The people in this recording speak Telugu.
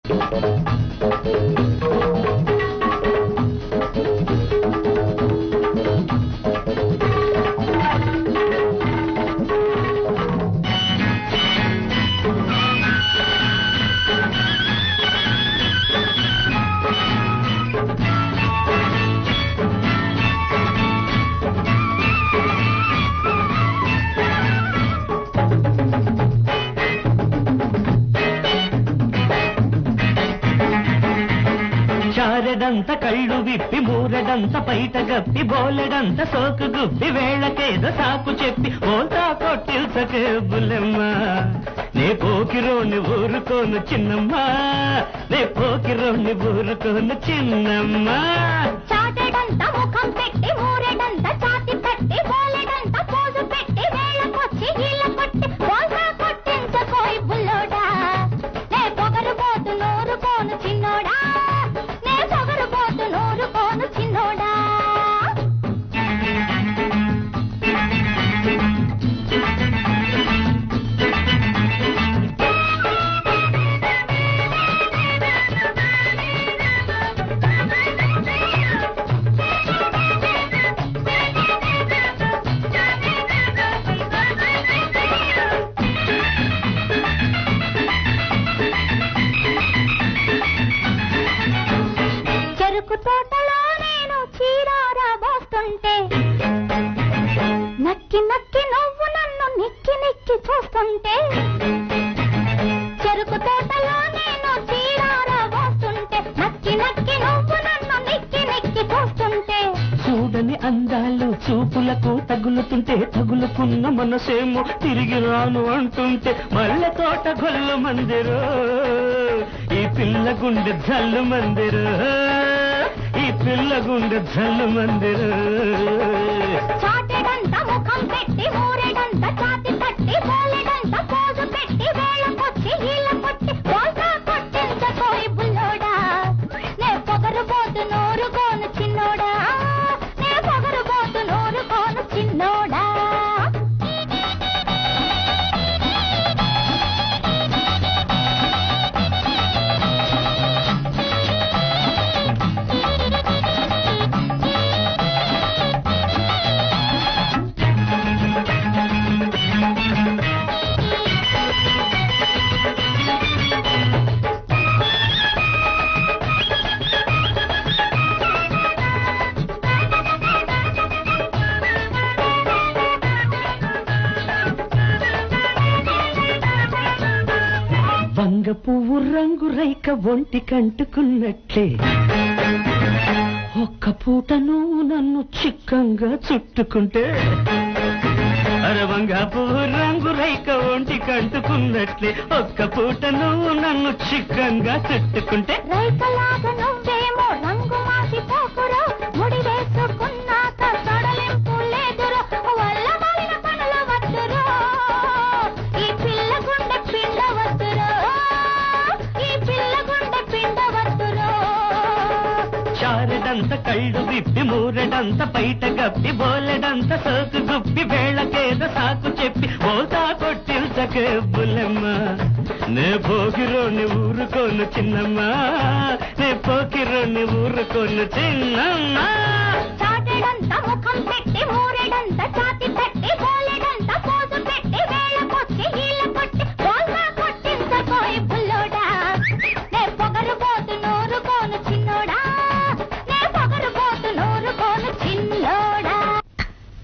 చారెడంత కళ్ళు విప్పి మూరెడంత పైట గప్పి బోలెడంత సోకు గుప్పి వేళకేదో సాకు చెప్పి ఓతా కొట్టిల్సకే బుల్లెమ్మ నే పోకిరోని ఊరుకోను చిన్నమ్మ నే పోకిరోని ఊరుకోను చిన్నమ్మ చాటెడంత ముఖం పెట్టి మూరెడంత ఛాతి పెట్టి బోలెడంత పోజు పెట్టి వేళకొచ్చి ఈల కొట్టి బోల్తా కొట్టించకోయి బుల్లోడా నే పొగరు పోతు నూరుకోను చిన్నోడా నే పొగరు పోతు నూరుకోను చిన్నోడా చెరుకు తోటలో నేను చీరారా పోస్తుంటే నక్కి నక్కి నువ్వు నన్ను నిక్కి నిక్కి చూస్తుంటే చెరుకు తోటలో నేను చీరారా పోస్తుంటే నక్కి నక్కి నువ్వు నన్ను నిక్కి నిక్కి చూస్తుంటే చూడని అందాలు చూపులకు తగులుతుంటే తగులుకున్న మనసేమో తిరిగి రాను అంటుంటే మల్లె తోట గొల్లు మందిరు ఈ పిల్ల గుండె జల్లు మందిరు ఈ పిల్ల గుండె జల్లు మందిరు చాటెడంత ముఖం పెట్టి మూరెడంత ఛాతి తట్టి బోలెడంత పోజు పెట్టి వేళకొచ్చి ఈల కొట్టి బోల్తా కొట్టించకోయి బుల్లోడా నే పొగరు పోతు నూరుకోను చిన్నోడా నే పొగరు పోతు నూరుకోను చిన్నోడా వంగ పువ్వు రంగు రైక ఒంటి కంటుకున్నట్లే ఒక్క పూట నువ్వు నన్ను చిక్కంగా చుట్టుకుంటే అరే వంగ పువ్వు రంగు రైక ఒంటి కంటుకున్నట్లే ఒక్క పూట నువ్వు నన్ను చిక్కంగా చుట్టుకుంటే రైకలాగా నువ్వేమో రంగు మాసిపోకురో ముడి వేసుకున్నాక సడలింపు లేదురో వల్ల మాలిన పనులు వద్దురో ఈ పిల్ల గుండె పిండ వద్దురో ఈ పిల్ల గుండె పిండ వద్దురో చారెడంత కళ్ళు విప్పి మూరెడంత పైట గప్పి బోలెడంత సోకు గుప్పి వేళకేద సాకు చెప్పి ఓతా కొట్టిల్చకే బుల్లెమ్మ నే పోకిరోని ఊరుకోను చిన్నమ్మ నే పోకిరోని ఊరుకోను చిన్నమ్మ చాటెడంత ముఖం పెట్టి మూరెడంత ఛాతి తట్టి